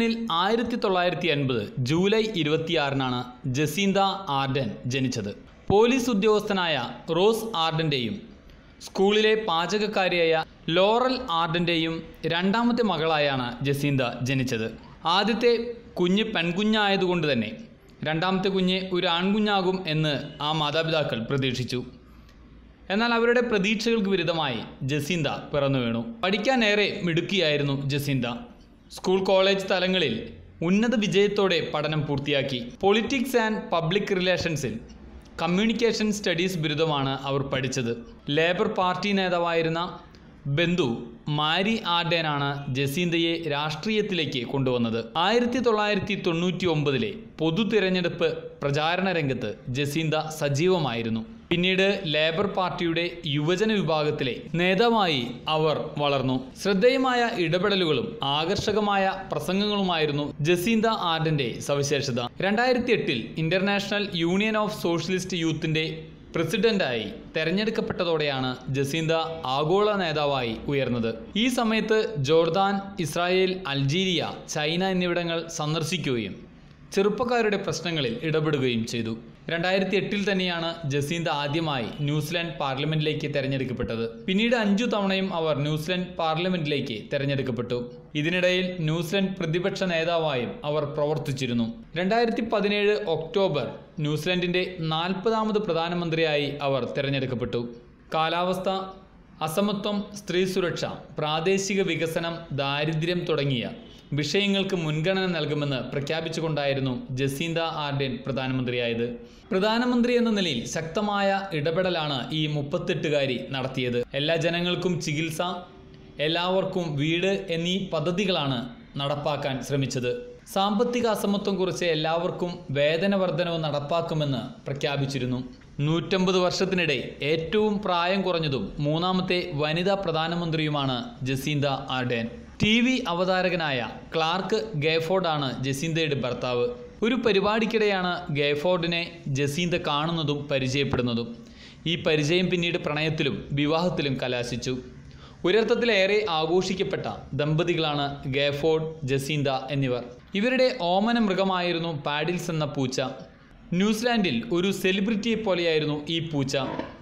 ന്യൂസിലൻഡിൽ ആയിരത്തി തൊള്ളായിരത്തി എൺപത് ജൂലൈ ഇരുപത്തിയാറിനാണ് ജസീന്ത ആർഡൻ ജനിച്ചത് പോലീസ് ഉദ്യോഗസ്ഥനായ റോസ് ആർഡൻ്റെയും സ്കൂളിലെ പാചകക്കാരിയായ ലോറൽ ആർഡൻ്റെയും രണ്ടാമത്തെ മകളായാണ് ജസീന്ത ജനിച്ചത് ആദ്യത്തെ കുഞ്ഞ് പെൺകുഞ്ഞായതുകൊണ്ട് തന്നെ രണ്ടാമത്തെ കുഞ്ഞ് ഒരു ആൺകുഞ്ഞാകും എന്ന് ആ മാതാപിതാക്കൾ പ്രതീക്ഷിച്ചു എന്നാൽ അവരുടെ പ്രതീക്ഷകൾക്ക് വിരുദ്ധമായി ജസീന്ത പിറന്നു വീണു പഠിക്കാനേറെ മിടുക്കിയായിരുന്നു ജസീന്ത സ്കൂൾ കോളേജ് തലങ്ങളിൽ ഉന്നത വിജയത്തോടെ പഠനം പൂർത്തിയാക്കി പൊളിറ്റിക്സ് ആൻഡ് പബ്ലിക് റിലേഷൻസിൽ കമ്മ്യൂണിക്കേഷൻ സ്റ്റഡീസ് ബിരുദമാണ് അവർ പഠിച്ചത് ലേബർ പാർട്ടി നേതാവായിരുന്ന ബന്ധു മാരി ആർഡേനാണ് ജസീന്തയെ രാഷ്ട്രീയത്തിലേക്ക് കൊണ്ടുവന്നത് ആയിരത്തി തൊള്ളായിരത്തി തൊണ്ണൂറ്റി ഒമ്പതിലെ പൊതു തിരഞ്ഞെടുപ്പ് പ്രചാരണ രംഗത്ത് ജസീന്ത സജീവമായിരുന്നു പിന്നീട് ലേബർ പാർട്ടിയുടെ യുവജന വിഭാഗത്തിലെ നേതാവായി അവർ വളർന്നു ശ്രദ്ധേയമായ ഇടപെടലുകളും ആകർഷകമായ പ്രസംഗങ്ങളുമായിരുന്നു ജസീന്ത ആർഡന്റെ സവിശേഷത രണ്ടായിരത്തി എട്ടിൽ ഇന്റർനാഷണൽ യൂണിയൻ ഓഫ് സോഷ്യലിസ്റ്റ് യൂത്തിന്റെ പ്രസിഡന്റായി തെരഞ്ഞെടുക്കപ്പെട്ടതോടെയാണ് ജസീന്ത ആഗോള നേതാവായി ഉയർന്നത് ഈ സമയത്ത് ജോർദാൻ ഇസ്രായേൽ അൾജീരിയ ചൈന എന്നിവിടങ്ങൾ സന്ദർശിക്കുകയും ചെറുപ്പക്കാരുടെ പ്രശ്നങ്ങളിൽ ഇടപെടുകയും ചെയ്തു രണ്ടായിരത്തി എട്ടിൽ തന്നെയാണ് ജസീന്ത ആദ്യമായി ന്യൂസിലാൻഡ് പാർലമെന്റിലേക്ക് തെരഞ്ഞെടുക്കപ്പെട്ടത് പിന്നീട് അഞ്ചു തവണയും അവർ ന്യൂസിലാൻഡ് പാർലമെന്റിലേക്ക് തെരഞ്ഞെടുക്കപ്പെട്ടു ഇതിനിടയിൽ ന്യൂസിലാൻഡ് പ്രതിപക്ഷ നേതാവായും അവർ പ്രവർത്തിച്ചിരുന്നു രണ്ടായിരത്തി പതിനേഴ് ഒക്ടോബർ ന്യൂസിലാൻഡിന്റെ നാൽപ്പതാമത് പ്രധാനമന്ത്രിയായി അവർ തെരഞ്ഞെടുക്കപ്പെട്ടു കാലാവസ്ഥ അസമത്വം സ്ത്രീ സുരക്ഷ പ്രാദേശിക വികസനം ദാരിദ്ര്യം തുടങ്ങിയ വിഷയങ്ങൾക്ക് മുൻഗണന നൽകുമെന്ന് പ്രഖ്യാപിച്ചുകൊണ്ടായിരുന്നു ജസീന്ത ആർഡൻ പ്രധാനമന്ത്രിയായത് പ്രധാനമന്ത്രി എന്ന നിലയിൽ ശക്തമായ ഇടപെടലാണ് ഈ മുപ്പത്തെട്ടുകാരി നടത്തിയത് എല്ലാ ജനങ്ങൾക്കും ചികിത്സ എല്ലാവർക്കും വീട് എന്നീ പദ്ധതികളാണ് നടപ്പാക്കാൻ ശ്രമിച്ചത് സാമ്പത്തിക അസമത്വം കുറിച്ച് എല്ലാവർക്കും വേതന വർധനവ് നടപ്പാക്കുമെന്ന് പ്രഖ്യാപിച്ചിരുന്നു നൂറ്റമ്പത് വർഷത്തിനിടെ ഏറ്റവും പ്രായം കുറഞ്ഞതും മൂന്നാമത്തെ വനിതാ പ്രധാനമന്ത്രിയുമാണ് ജസീന്ത ആർഡേൻ ടി വി അവതാരകനായ ക്ലാർക്ക് ഗേഫോർഡാണ് ജസീന്തയുടെ ഭർത്താവ് ഒരു പരിപാടിക്കിടെയാണ് ഗേഫോർഡിനെ ജസീന്ത കാണുന്നതും പരിചയപ്പെടുന്നതും ഈ പരിചയം പിന്നീട് പ്രണയത്തിലും വിവാഹത്തിലും കലാശിച്ചു ഒരർത്ഥത്തിലേറെ ആഘോഷിക്കപ്പെട്ട ദമ്പതികളാണ് ഗേഫോർഡ് ജസീന്ത എന്നിവർ ഇവരുടെ ഓമന മൃഗമായിരുന്നു പാഡിൽസ് എന്ന പൂച്ച ന്യൂസിലാൻഡിൽ ഒരു സെലിബ്രിറ്റിയെ പോലെയായിരുന്നു ഈ പൂച്ച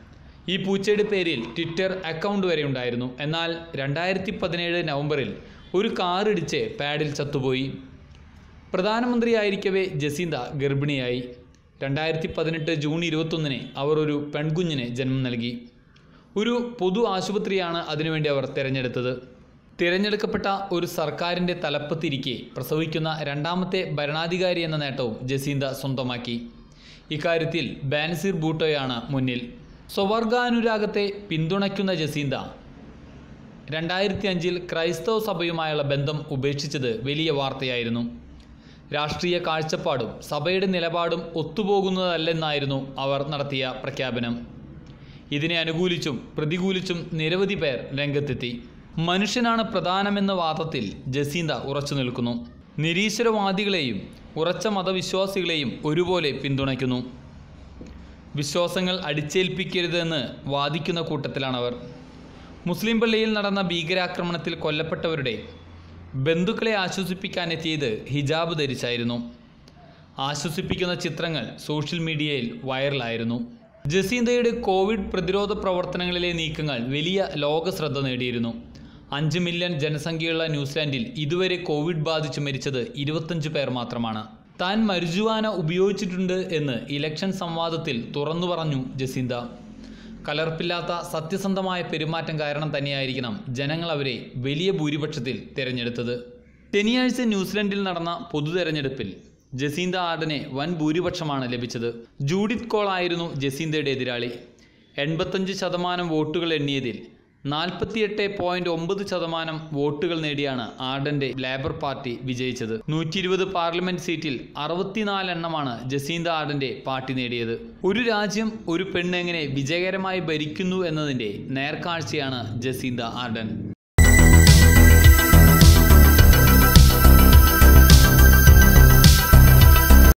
ഈ പൂച്ചയുടെ പേരിൽ ട്വിറ്റർ അക്കൗണ്ട് വരെ ഉണ്ടായിരുന്നു എന്നാൽ രണ്ടായിരത്തി പതിനേഴ് നവംബറിൽ ഒരു കാറിടിച്ച് പാഡിൽ ചത്തുപോയി പ്രധാനമന്ത്രിയായിരിക്കവേ ജസീന്ത ഗർഭിണിയായി രണ്ടായിരത്തി പതിനെട്ട് ജൂൺ ഇരുപത്തൊന്നിന് അവർ ഒരു പെൺകുഞ്ഞിന് ജന്മം നൽകി ഒരു പൊതു ആശുപത്രിയാണ് അതിനുവേണ്ടി അവർ തിരഞ്ഞെടുത്തത് തിരഞ്ഞെടുക്കപ്പെട്ട ഒരു സർക്കാരിൻ്റെ തലപ്പത്തിരിക്കെ പ്രസവിക്കുന്ന രണ്ടാമത്തെ ഭരണാധികാരി എന്ന നേട്ടവും ജസീന്ത സ്വന്തമാക്കി ഇക്കാര്യത്തിൽ ബാൻസീർ ബൂട്ടോയാണ് മുന്നിൽ സ്വവർഗാനുരാഗത്തെ പിന്തുണയ്ക്കുന്ന ജസീന്ത രണ്ടായിരത്തി അഞ്ചിൽ ക്രൈസ്തവ സഭയുമായുള്ള ബന്ധം ഉപേക്ഷിച്ചത് വലിയ വാർത്തയായിരുന്നു രാഷ്ട്രീയ കാഴ്ചപ്പാടും സഭയുടെ നിലപാടും ഒത്തുപോകുന്നതല്ലെന്നായിരുന്നു അവർ നടത്തിയ പ്രഖ്യാപനം ഇതിനെ അനുകൂലിച്ചും പ്രതികൂലിച്ചും നിരവധി പേർ രംഗത്തെത്തി മനുഷ്യനാണ് പ്രധാനമെന്ന വാദത്തിൽ ജസീന്ത ഉറച്ചു നിൽക്കുന്നു നിരീശ്വരവാദികളെയും ഉറച്ച മതവിശ്വാസികളെയും ഒരുപോലെ പിന്തുണയ്ക്കുന്നു വിശ്വാസങ്ങൾ അടിച്ചേൽപ്പിക്കരുതെന്ന് വാദിക്കുന്ന കൂട്ടത്തിലാണവർ മുസ്ലിം പള്ളിയിൽ നടന്ന ഭീകരാക്രമണത്തിൽ കൊല്ലപ്പെട്ടവരുടെ ബന്ധുക്കളെ ആശ്വസിപ്പിക്കാനെത്തിയത് ഹിജാബ് ധരിച്ചായിരുന്നു ആശ്വസിപ്പിക്കുന്ന ചിത്രങ്ങൾ സോഷ്യൽ മീഡിയയിൽ വൈറലായിരുന്നു ജസീന്തയുടെ കോവിഡ് പ്രതിരോധ പ്രവർത്തനങ്ങളിലെ നീക്കങ്ങൾ വലിയ ലോക ശ്രദ്ധ നേടിയിരുന്നു അഞ്ച് മില്യൺ ജനസംഖ്യയുള്ള ന്യൂസിലാൻഡിൽ ഇതുവരെ കോവിഡ് ബാധിച്ച് മരിച്ചത് ഇരുപത്തഞ്ച് പേർ മാത്രമാണ് താൻ മരുജുവാന ഉപയോഗിച്ചിട്ടുണ്ട് എന്ന് ഇലക്ഷൻ സംവാദത്തിൽ തുറന്നു പറഞ്ഞു ജസീന്ത കലർപ്പില്ലാത്ത സത്യസന്ധമായ പെരുമാറ്റം കാരണം തന്നെയായിരിക്കണം ജനങ്ങൾ അവരെ വലിയ ഭൂരിപക്ഷത്തിൽ തിരഞ്ഞെടുത്തത് ശനിയാഴ്ച ന്യൂസിലൻഡിൽ നടന്ന പൊതു തെരഞ്ഞെടുപ്പിൽ ജസീന്ത ആർഡനെ വൻ ഭൂരിപക്ഷമാണ് ലഭിച്ചത് ജൂഡിത്ത് കോൾ ആയിരുന്നു ജസീന്തയുടെ എതിരാളി എൺപത്തഞ്ച് ശതമാനം വോട്ടുകൾ എണ്ണിയതിൽ നാൽപ്പത്തിയെട്ട് പോയിന്റ് ഒമ്പത് ശതമാനം വോട്ടുകൾ നേടിയാണ് ആർഡന്റെ ലേബർ പാർട്ടി വിജയിച്ചത് നൂറ്റി ഇരുപത് പാർലമെന്റ് സീറ്റിൽ അറുപത്തിനാല് എണ്ണമാണ് ജസീന്ത ആർഡന്റെ പാർട്ടി നേടിയത് ഒരു രാജ്യം ഒരു പെണ്ണ് എങ്ങനെ വിജയകരമായി ഭരിക്കുന്നു എന്നതിന്റെ നേർക്കാഴ്ചയാണ് ജസീന്ത ആർഡൻ